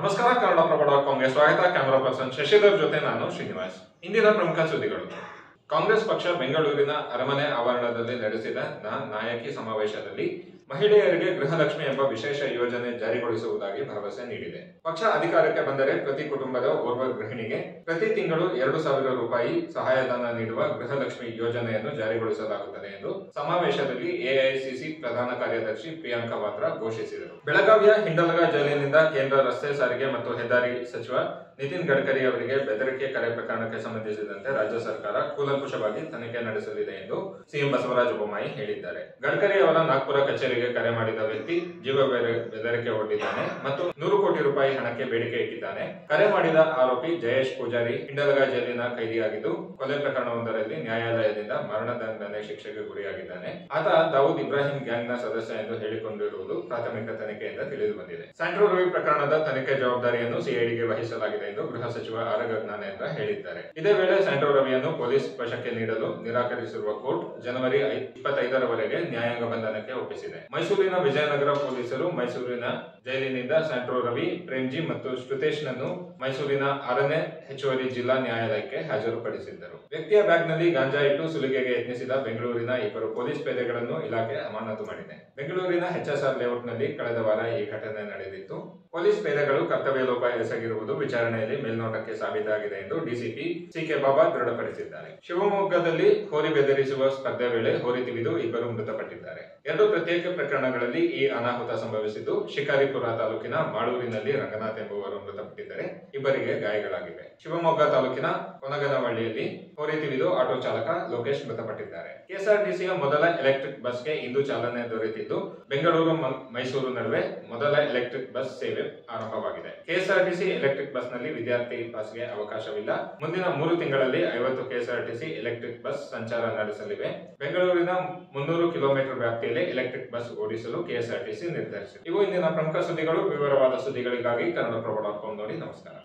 ನಮಸ್ಕಾರ ಕನ್ನಡ ಪ್ರಭ ಡಾಟ್ ಕಾಮ್ಗೆ ಸ್ವಾಗತ camera person Shashidhar ಜೊತೆ ನಾನು ಶ್ರೀನಿವಾಸ್ ಇಂದಿನ ಪ್ರಮುಖ ಸುದ್ದಿಗಳು ಕಾಂಗ್ರೆಸ್ ಪಕ್ಷ ಬೆಂಗಳೂರಿನ ಅರಮನೆ ಆವರಣದಲ್ಲಿ ನಡೆಸಿದ ನ- ನಾಯಕಿ ಸಮಾವೇಶದಲ್ಲಿ ಮಹಿಳೆಯರಿಗೆ ಗೃಹಲಕ್ಷ್ಮಿ ಎಂಬ ವಿಶೇಷ ಯೋಜನೆ ಜಾರಿಗೊಳಿಸುವುದಾಗಿ ಭರವಸೆ ನೀಡಿದೆ ಪಕ್ಷ ಅಧಿಕಾರಕ್ಕೆ ಬಂದರೆ ಪ್ರತಿ ಕುಟುಂಬದ ಓರ್ವ ಗೃಹಿಣಿಗೆ ಪ್ರತಿ ತಿಂಗಳು ಎರಡು ಸಾವಿರ ರೂಪಾಯಿ ಸಹಾಯಧನ ನೀಡುವ ಗೃಹಲಕ್ಷ್ಮಿ ಯೋಜನೆಯನ್ನು ಜಾರಿಗೊಳಿಸಲಾಗುತ್ತದೆ ಎಂದು ಸಮಾವೇಶದಲ್ಲಿ ಎಐಸಿಸಿ ಪ್ರಧಾನ ಕಾರ್ಯದರ್ಶಿ ಪ್ರಿಯಾಂಕಾ ವಾದ್ರಾ ಘೋಷಿಸಿದರು ಬೆಳಗಾವಿಯ ಹಿಂಡಲಗ ಜೈಲಿನಿಂದ ಕೇಂದ್ರ ರಸ್ತೆ ಸಾರಿಗೆ ಮತ್ತು ಹೆದ್ದಾರಿ ಸಚಿವ ನಿತಿನ್ ಗಡ್ಕರಿ ಅವರಿಗೆ ಬೆದರಿಕೆ ಕರೆ ಪ್ರಕರಣಕ್ಕೆ ಸಂಬಂಧಿಸಿದಂತೆ ರಾಜ್ಯ ಸರ್ಕಾರ ಕೂಲಂಕುಷವಾಗಿ ತನಿಖೆ ನಡೆಸಲಿದೆ ಎಂದು ಸಿಎಂ ಬಸವರಾಜ ಬೊಮ್ಮಾಯಿ ಹೇಳಿದ್ದಾರೆ ಗಡ್ಕರಿ ಅವರ ನಾಗ್ಪುರ ಕಚೇರಿಗೆ ಕರೆ ಮಾಡಿದ ವ್ಯಕ್ತಿ ಜೀವ ಬೆರ- ಬೆದರಿಕೆ ಒಡ್ಡಿದ್ದಾನೆ ಮತ್ತು ನೂರು ಕೋಟಿ ರೂಪಾಯಿ ಹಣಕ್ಕೆ ಬೇಡಿಕೆ ಇಟ್ಟಿದ್ದಾನೆ ಕರೆ ಮಾಡಿದ ಆರೋಪಿ ಜಯೇಶ್ ಪೂಜಾರಿ ಹಿಂಡಲಗ ಜೈಲಿನ ಕೈದಿಯಾಗಿದ್ದು ಕೊಲೆ ಪ್ರಕರಣವೊಂದರಲ್ಲಿ ನ್ಯಾಯಾಲಯದಿಂದ ಮರಣದಂಡನೆ ಶಿಕ್ಷೆಗೆ ಗುರಿಯಾಗಿದ್ದಾನೆ ಆತ ದಾವೂದ್ ಇಬ್ರಾಹಿಂ ಗ್ಯಾಂಗ್ನ ಸದಸ್ಯ ಎಂದು ಹೇಳಿಕೊಂಡಿರುವುದು ಪ್ರಾಥಮಿಕ ತನಿಖೆಯಿಂದ ತಿಳಿದು ಬಂದಿದೆ ಸ್ಯಾಂಡ್ರೋ ರವಿ ಪ್ರಕರಣದ ತನಿಖೆ ಜವಾಬ್ದಾರಿಯನ್ನು ಸಿಐಡಿಗೆ ವಹಿಸಲಾಗಿದೆ ಎಂದು ಗೃಹ ಸಚಿವ ಆರಗ ಜ್ಞಾನೇಂದ್ರ ಹೇಳಿದ್ದಾರೆ ಇದೇ ವೇಳೆ ಸ್ಯಾಂಡ್ರೋ ರವಿಯನ್ನು ಪೊಲೀಸ್ ವಶಕ್ಕೆ ನೀಡಲು ನಿರಾಕರಿಸಿರುವ ಕೋರ್ಟ್ ಜನವರಿ ಐ- ಇಪ್ಪತ್ತೈದರವರೆಗೆ ನ್ಯಾಯಾಂಗ ಬಂಧನಕ್ಕೆ ಒಪ್ಪಿಸಿದೆ ಮೈಸೂರಿನ ವಿಜಯನಗರ ಪೊಲೀಸರು ಮೈಸೂರಿನ ಜೈಲಿನಿಂದ ಸ್ಯಾಂಡ್ರೋ ರವಿ ಪ್ರೇಮ್ಜಿ ಮತ್ತು ಶ್ರುತೇಶ್ನನ್ನು ಮೈಸೂರಿನ ಆರನೇ ಹೆಚ್ಚುವರಿ ಜಿಲ್ಲಾ ನ್ಯಾಯಾಲಯಕ್ಕೆ ಹಾಜರುಪಡಿಸಿದ್ದರು ವ್ಯಕ್ತಿಯ ಬ್ಯಾಗ್ನಲ್ಲಿ ಗಾಂಜಾ ಇಟ್ಟು ಸುಲಿಗೆಗೆ ಯತ್ನಿಸಿದ ಬೆಂಗಳೂರಿನ ಇಬ್ಬರು ಪೊಲೀಸ್ ಪೇದೆಗಳನ್ನು ಇಲಾಖೆ ಅಮಾನತು ಮಾಡಿದೆ ಬೆಂಗಳೂರಿನ ಎಚ್ಎಸ್ಆರ್ ಲೇಔಟ್ನಲ್ಲಿ ಕಳೆದ ವಾರ ಈ ಘಟನೆ ನಡೆದಿತ್ತು ಪೊಲೀಸ್ ಪೇದೆಗಳು ಕರ್ತವ್ಯ ಲೋಪ ಎಸಗಿರುವುದು ವಿಚಾರಣೆಯಲ್ಲಿ ಮೇಲ್ನೋಟಕ್ಕೆ ಸಾಬೀತಾಗಿದೆ ಎಂದು ಡಿಸಿಪಿ ಸಿಕೆ ಬಾಬಾ ದೃಢಪಡಿಸಿದ್ದಾರೆ ಶಿವಮೊಗ್ಗದಲ್ಲಿ ಹೋರಿ ಬೆದರಿಸುವ ಸ್ಪರ್ಧೆ ವೇಳೆ ಹೋರಿ ತಿವಿದು ಇಬ್ಬರು ಮೃತಪಟ್ಟಿದ್ದಾರೆ ಎರಡು ಪ್ರತ್ಯೇಕ ಪ್ರಕರಣಗಳಲ್ಲಿ ಈ ಅನಾಹುತ ಸಂಭವಿಸಿದ್ದು ಶಿಕಾರಿಪುರ ತಾಲೂಕಿನ ಮಾಳೂರಿನಲ್ಲಿ ರಂಗನಾಥ್ ಎಂಬುವರು ಮೃತಪಟ್ಟಿದ್ದರೆ ಇಬ್ಬರಿಗೆ ಗಾಯಗಳಾಗಿವೆ ಶಿವಮೊಗ್ಗ ತಾಲೂಕಿನ ಕೊನಗನವಳ್ಳಿಯಲ್ಲಿ ಹೋರಿ ತಿವಿದು ಆಟೋ ಚಾಲಕ ಲೋಕೇಶ್ ಮೃತಪಟ್ಟಿದ್ದಾರೆ ಕೆಎಸ್ಆರ್ಟಿಸಿಯ ಮೊದಲ ಎಲೆಕ್ಟ್ರಿಕ್ ಬಸ್ಗೆ ಇಂದು ಚಾಲನೆ ದೊರೆತಿದ್ದು ಬೆಂಗಳೂರು ಮ- ಮೈಸೂರು ನಡುವೆ ಮೊದಲ ಎಲೆಕ್ಟ್ರಿಕ್ ಬಸ್ ಸೇವೆ ಆರಂಭವಾಗಿದೆ ಕೆಎಸ್ಆರ್ಟಿಸಿ ಎಲೆಕ್ಟ್ರಿಕ್ ಬಸ್ನಲ್ಲಿ ವಿದ್ಯಾರ್ಥಿ ಪಾಸ್ಗೆ ಅವಕಾಶವಿಲ್ಲ ಮುಂದಿನ ಮೂರು ತಿಂಗಳಲ್ಲಿ ಐವತ್ತು ಕೆಎಸ್ಆರ್ಟಿಸಿ ಎಲೆಕ್ಟ್ರಿಕ್ ಬಸ್ ಸಂಚಾರ ನಡೆಸಲಿವೆ ಬೆಂಗಳೂರಿನ ಮುನ್ನೂರು ಕಿಲೋಮೀಟರ್ ವ್ಯಾಪ್ತಿಯಲ್ಲಿ ಎಲೆಕ್ಟ್ರಿಕ್ ಬಸ್ ಓಡಿಸಲು ಕೆಎಸ್ಆರ್ಟಿಸಿ ನಿರ್ಧರಿಸಿದೆ ಇವು ಇಂದಿನ ಪ್ರಮುಖ ಸುದ್ದಿಗಳು ವಿವರವಾದ ಸುದ್ದಿಗಳಿಗಾಗಿ ಕನ್ನಡ ಪ್ರಭ ಡಾಟ್ ಕಾಮ್ ನೋಡಿ ನಮಸ್ಕಾರ